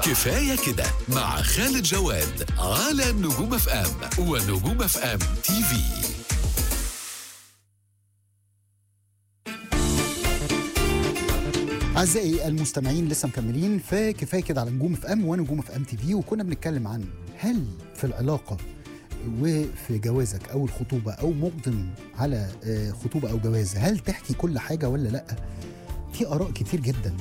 كفاية كده مع خالد جواد على نجوم اف ام ونجوم اف ام تي في أعزائي المستمعين لسه مكملين في كفاية كده على نجوم اف ام ونجوم اف ام تي في وكنا بنتكلم عن هل في العلاقة وفي جوازك أو الخطوبة أو مقدم على آه، خطوبة أو جواز هل تحكي كل حاجة ولا لأ؟ في آراء كتير جدا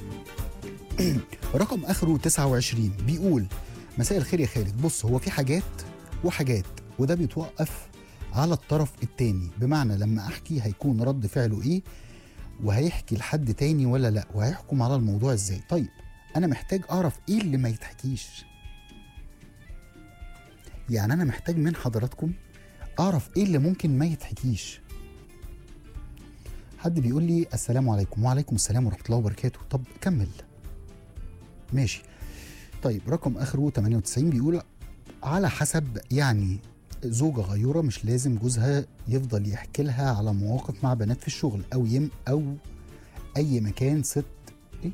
رقم آخره 29 بيقول مساء الخير يا خالد بص هو في حاجات وحاجات وده بيتوقف على الطرف التاني بمعنى لما أحكي هيكون رد فعله إيه وهيحكي لحد تاني ولا لا وهيحكم على الموضوع ازاي طيب انا محتاج اعرف ايه اللي ما يتحكيش يعني انا محتاج من حضراتكم اعرف ايه اللي ممكن ما يتحكيش حد بيقول لي السلام عليكم وعليكم السلام ورحمه الله وبركاته طب كمل ماشي طيب رقم اخره 98 بيقول على حسب يعني زوجة غيورة مش لازم جوزها يفضل يحكي لها على مواقف مع بنات في الشغل أو يم أو أي مكان ست إيه؟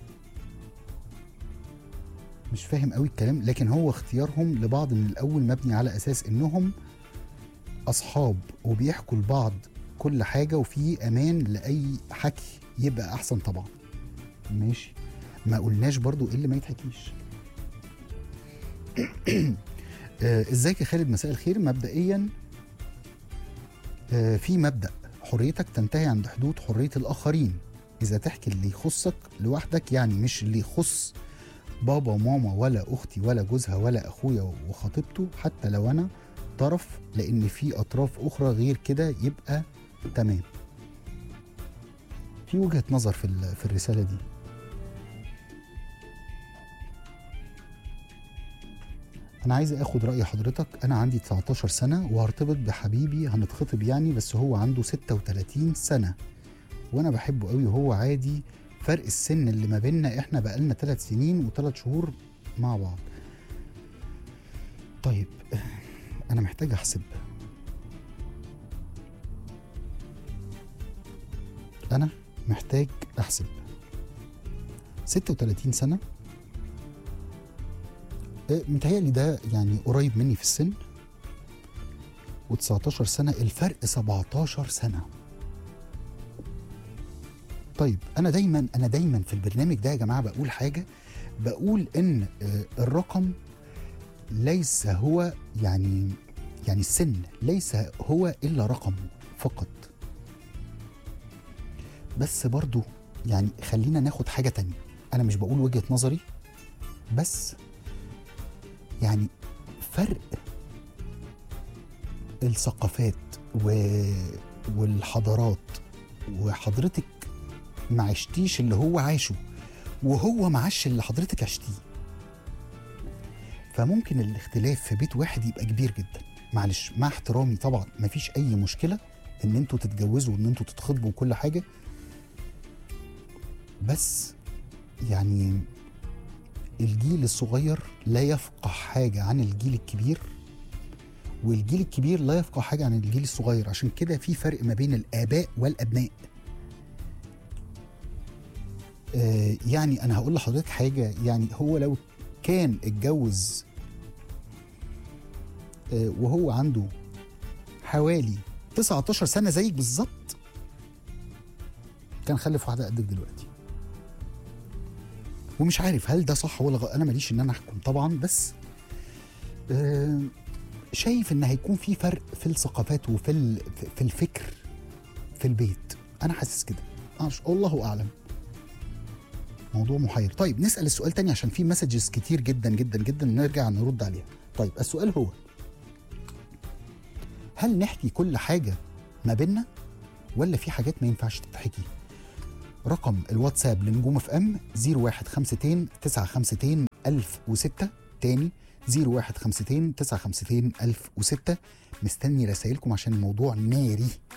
مش فاهم قوي الكلام لكن هو اختيارهم لبعض من الأول مبني على أساس إنهم أصحاب وبيحكوا لبعض كل حاجة وفي أمان لأي حكي يبقى أحسن طبعا ماشي ما قلناش برضو إيه اللي ما يتحكيش آه، ازيك يا خالد مساء الخير مبدئيا آه، في مبدا حريتك تنتهي عند حدود حريه الاخرين اذا تحكي اللي يخصك لوحدك يعني مش اللي يخص بابا وماما ولا اختي ولا جوزها ولا اخويا وخطيبته حتى لو انا طرف لان في اطراف اخرى غير كده يبقى تمام في وجهه نظر في ال- في الرساله دي انا عايز اخد راي حضرتك انا عندي 19 سنه وهرتبط بحبيبي هنتخطب يعني بس هو عنده 36 سنه وانا بحبه قوي وهو عادي فرق السن اللي ما بيننا احنا بقالنا 3 سنين و3 شهور مع بعض طيب انا محتاج احسب انا محتاج احسب 36 سنه آه، متهيألي ده يعني قريب مني في السن و19 سنة الفرق 17 سنة طيب أنا دايما أنا دايما في البرنامج ده يا جماعة بقول حاجة بقول إن آه، الرقم ليس هو يعني يعني السن ليس هو إلا رقم فقط بس برضو يعني خلينا ناخد حاجة تانية أنا مش بقول وجهة نظري بس يعني فرق الثقافات و... والحضارات وحضرتك ما عشتيش اللي هو عاشه وهو ما عاش اللي حضرتك عشتيه فممكن الاختلاف في بيت واحد يبقى كبير جدا معلش مع احترامي طبعا ما فيش اي مشكله ان انتوا تتجوزوا وان انتوا تتخطبوا وكل حاجه بس يعني الجيل الصغير لا يفقه حاجة عن الجيل الكبير والجيل الكبير لا يفقه حاجة عن الجيل الصغير عشان كده في فرق ما بين الآباء والأبناء آه يعني أنا هقول لحضرتك حاجة يعني هو لو كان اتجوز آه وهو عنده حوالي 19 سنة زيك بالظبط كان خلف واحدة قدك دلوقتي ومش عارف هل ده صح ولا غلط انا ماليش ان انا احكم طبعا بس آه، شايف ان هيكون في فرق في الثقافات وفي ال- في الفكر في البيت انا حاسس كده معرفش الله اعلم موضوع محير طيب نسال السؤال تاني عشان في مسجز كتير جدا جدا جدا نرجع نرد عليها طيب السؤال هو هل نحكي كل حاجه ما بيننا ولا في حاجات ما ينفعش تتحكي رقم الواتساب لنجوم اف ام 0152 952 1006 تاني 0152 952 1006 مستني رسائلكم عشان الموضوع ناري